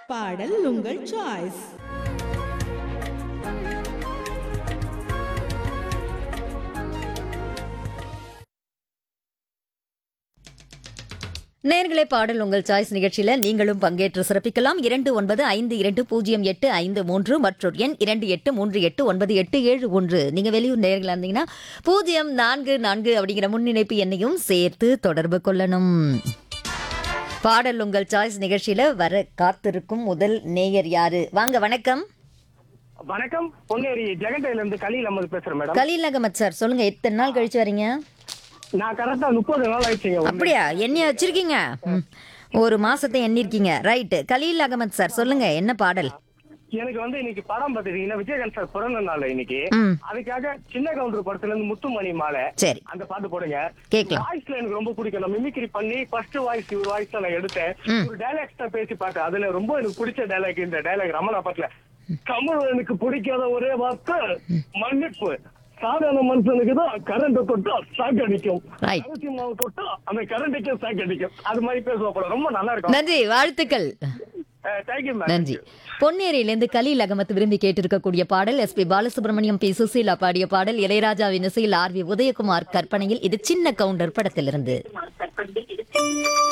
பாடல் உங்கள் சாய்ஸ் நேர்களே பாடல் உங்கள் சாய்ஸ் நிகழ்ச்சியில நீங்களும் பங்கேற்று சிறப்பிக்கலாம் இரண்டு ஒன்பது ஐந்து இரண்டு பூஜ்ஜியம் எட்டு ஐந்து மூன்று மற்றும் எண் இரண்டு எட்டு மூன்று எட்டு ஒன்பது எட்டு ஏழு ஒன்று நீங்க வெளியூர் நேர்களா இருந்தீங்கன்னா பூஜ்ஜியம் நான்கு நான்கு அப்படிங்கிற முன்னிணைப்பு எண்ணையும் சேர்த்து தொடர்பு கொள்ளணும் பாடல் உங்கள் சாய்ஸ் நிகழ்ச்சியில வர காத்திருக்கும் முதல் நேயர் யாரு வாங்க வணக்கம் வணக்கம் பொன்னேரி ஜெகண்டையில இருந்து கலியில் அம்மது பேசுறேன் மேடம் கலீல் அகமத் சார் சொல்லுங்க எத்தனை நாள் கழிச்சு வரீங்க நான் கரெக்டா முப்பது நாள் ஆயிடுச்சுங்க வந்து. அப்படியா எண்ணெய் வச்சிருக்கீங்க ம். ஒரு மாசத்தை எண்ணிருக்கீங்க ரைட் கலீல் அகமத் சார் சொல்லுங்க என்ன பாடல் எனக்கு வந்து இன்னைக்கு படம் பாத்துட்டீங்கன்னா விஜயகாந்த் சார் பிறந்த நாள் இன்னைக்கு ம் அதுக்காக சின்ன கவுண்டர் படத்துல இருந்து முத்துமணி மாலை சரி அந்த பாட்டு போடுங்க கேக்கலாம் வாய்ஸ்ல எனக்கு ரொம்ப பிடிக்கும் நான் மிமிக்ரி பண்ணி ஃபர்ஸ்ட் வாய்ஸ் ஒரு வாய்ஸ் நான் எடுத்தேன் ம். ஒரு டைலாக்ஸ் தான் பேசி பார்த்தேன் அதுல ரொம்ப எனக்கு பிடிச்ச டைலாக் இந்த டைலாக் ரமணா பாட்டுல தமிழனுக்கு பிடிக்காத ஒரே வார்த்தை மன்னிப்பு சாதாரண மனுஷனுக்கு தான் கரண்ட் தொட்டா சாக்கு அடிக்கும் Right. அரிசி மாவு தொட்டா அந்த கரண்ட்டுக்கே சாக்கு அடிக்கும் அது மாதிரி பேசுவோம் போல ரொம்ப நல்லா இருக்கும் நன்றி வாழ்த்துக்கள் தேங்க்யூ மேம் நன்றி பொன்னேரியிலிருந்து கலீல் அகமத் விரும்பி கேட்டிருக்கக்கூடிய பாடல் S P Balasubramaniam P Susheela பாடிய பாடல் இளையராஜாவின் இசையில் ஆர் வி உதயகுமார் கற்பனையில் இது சின்ன கவுண்டர் படத்திலிருந்து